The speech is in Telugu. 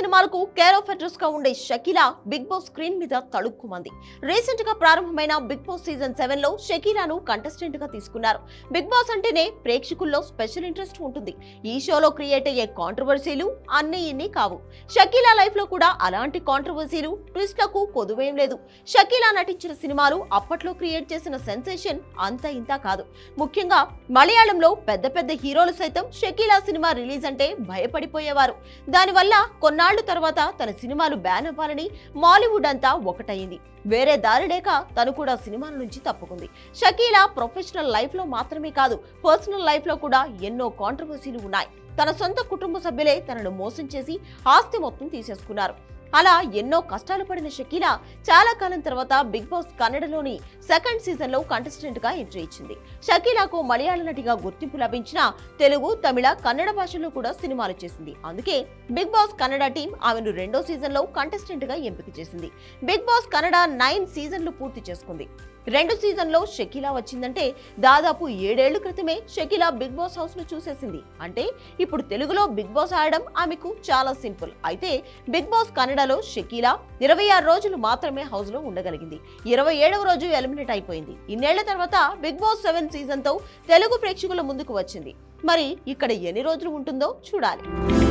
సినిమాలకు కేర్ ఆఫ్ అడ్రస్ గా ఉండే షకీలా బిగ్ బాస్ స్క్రీన్ మీద తడుక్కుమంది రీసెంట్ గా ప్రారంభమైన బిగ్ బాస్ సీజన్ సెవెన్ లో షకీలాను కంటెస్టెంట్ గా తీసుకున్నారు బిగ్ బాస్ అంటేనే ప్రేక్షకుల్లో స్పెషల్ ఇంట్రెస్ట్ ఉంటుంది ఈ షోలో క్రియేట్ అయ్యే కాంట్రవర్సీలు అన్ని ఇన్ని కావు షకీలా లైఫ్ లో కూడా అలాంటి కాంట్రవర్సీలు ట్విస్ట్లకు కొదువేం లేదు షకీలా నటించిన సినిమాలు అప్పట్లో క్రియేట్ చేసిన సెన్సేషన్ అంత ఇంత కాదు ముఖ్యంగా మలయాళంలో పెద్ద పెద్ద హీరోలు సైతం షకీలా సినిమా రిలీజ్ అంటే భయపడిపోయేవారు దానివల్ల కొన్నాళ్ల తర్వాత తన సినిమాలు బ్యాన్ అవ్వాలని మాలీవుడ్ అంతా ఒకటయింది వేరే దారి లేక తను కూడా సినిమాల నుంచి తప్పుకుంది షకీలా ప్రొఫెషనల్ లైఫ్ లో మాత్రమే కాదు పర్సనల్ లైఫ్ లో కూడా ఎన్నో కాంట్రవర్సీలు ఉన్నాయి తన సొంత కుటుంబ సభ్యులే తనను మోసం చేసి ఆస్తి మొత్తం తీసేసుకున్నారు అలా ఎన్నో కష్టాలు పడిన షకీలా చాలా కాలం తర్వాత బిగ్ బాస్ కన్నడలోని సెకండ్ సీజన్ లో కంటెస్టెంట్ గా ఎంట్రీ ఇచ్చింది షకీలాకు మలయాళ నటిగా గుర్తింపు లభించిన తెలుగు తమిళ కన్నడ భాషల్లో కూడా సినిమాలు చేసింది అందుకే బిగ్ బాస్ కన్నడ టీం ఆమెను రెండో సీజన్ లో కంటెస్టెంట్ గా ఎంపిక చేసింది బిగ్ బాస్ కన్నడ నైన్ సీజన్లు పూర్తి చేసుకుంది రెండు సీజన్లో షకీలా వచ్చిందంటే దాదాపు ఏడేళ్ల క్రితమే షకీలా బిగ్ బాస్ హౌస్ ను చూసేసింది అంటే ఇప్పుడు తెలుగులో బిగ్ బాస్ ఆడడం ఆమెకు చాలా సింపుల్ అయితే బిగ్ బాస్ కన్నడలో షకీలా ఇరవై ఆరు రోజులు మాత్రమే హౌస్ లో ఉండగలిగింది ఇరవై ఏడవ రోజు ఎలిమినేట్ అయిపోయింది ఇన్నేళ్ల తర్వాత బిగ్ బాస్ సెవెన్ సీజన్ తో తెలుగు ప్రేక్షకుల ముందుకు వచ్చింది మరి ఇక్కడ ఎన్ని రోజులు ఉంటుందో చూడాలి